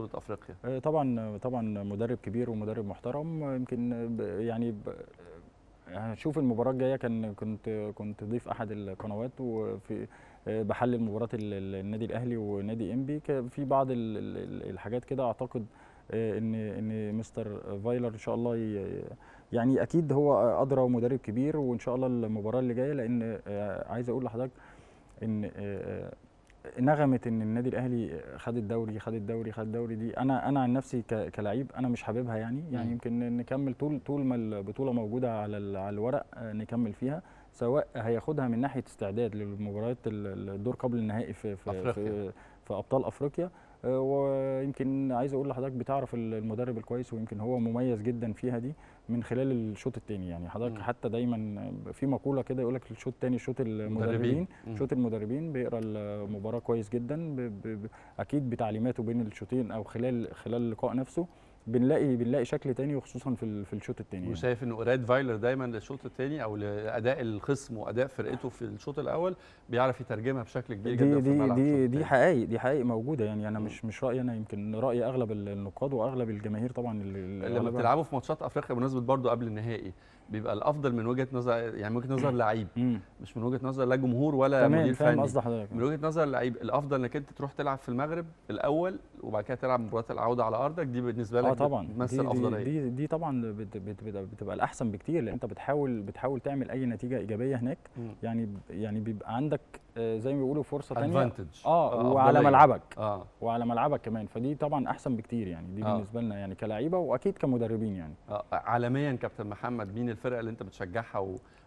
بطوله افريقيا آه، طبعا طبعا مدرب كبير ومدرب محترم آه، يمكن ب- يعني ب- هشوف المباراه الجايه كان كنت كنت ضيف احد القنوات وفي آه، بحلل مباراه ال- ال- النادي الاهلي ونادي انبي كان في بعض ال- ال- الحاجات كده اعتقد آه، ان ان مستر فايلر ان شاء الله ي- يعني اكيد هو ادرى ومدرب كبير وان شاء الله المباراه اللي جايه لان آه، عايز اقول لحضرتك ان آه، آه، نغمه ان النادي الاهلي خد الدوري خد الدوري خد الدوري دي انا انا عن نفسي ك- كلاعب انا مش حاببها يعني يعني مم. يمكن نكمل طول طول ما البطوله موجوده على ال- على الورق آه، نكمل فيها سواء هياخدها من ناحيه استعداد للمباريات ال- الدور قبل النهائي في في أفريقيا. في, في ابطال افريقيا آه، ويمكن عايز اقول لحضرتك بتعرف ال- المدرب الكويس ويمكن هو مميز جدا فيها دي من خلال الشوط الثاني يعني حضرتك مم. حتى دايما في مقوله كده يقول لك الشوط الثاني شوط المدربين مم. شوط المدربين بيقرا المباراه كويس جدا ب ب ب اكيد بتعليماته بين الشوطين او خلال خلال اللقاء نفسه بنلاقي بنلاقي شكل تاني وخصوصا في ال- في الشوط الثاني يعني. وشايف انه قرايه فايلر دايما للشوط الثاني او لاداء الخصم واداء فرقته في الشوط الاول بيعرف يترجمها بشكل كبير جدا دي في دي الملعب في دي الشوط دي التاني. حقائق دي حقائق موجوده يعني انا مم. مش مش رايي انا يمكن راي اغلب ال- النقاد واغلب الجماهير طبعا اللي اللي لما أغلبها- بتلعبوا في ماتشات افريقيا بمناسبه برضو قبل النهائي بيبقى الافضل من وجهه نظر يعني من وجهه نظر لعيب مم. مش من وجهه نظر لا جمهور ولا تمام مدير فاهم فني قصد حضرتك من وجهه نظر اللعيب الافضل انك انت تروح تلعب في المغرب الاول وبعد كده تلعب مباراه العوده على ارضك دي بالنسبه لك اه طبعا بتمثل دي افضليه دي, دي, دي طبعا بت بت بت بتبقى الاحسن بكتير لان انت بتحاول بتحاول تعمل اي نتيجه ايجابيه هناك مم. يعني يعني بيبقى عندك آه، زي ما بيقولوا فرصه ثانيه advantage اه وعلى أفضلية. ملعبك اه وعلى ملعبك كمان فدي طبعا احسن بكتير يعني دي آه. بالنسبه لنا يعني كلاعيبه واكيد كمدربين يعني آه، عالميا كابتن محمد مين الفرقه اللي انت بتشجعها و...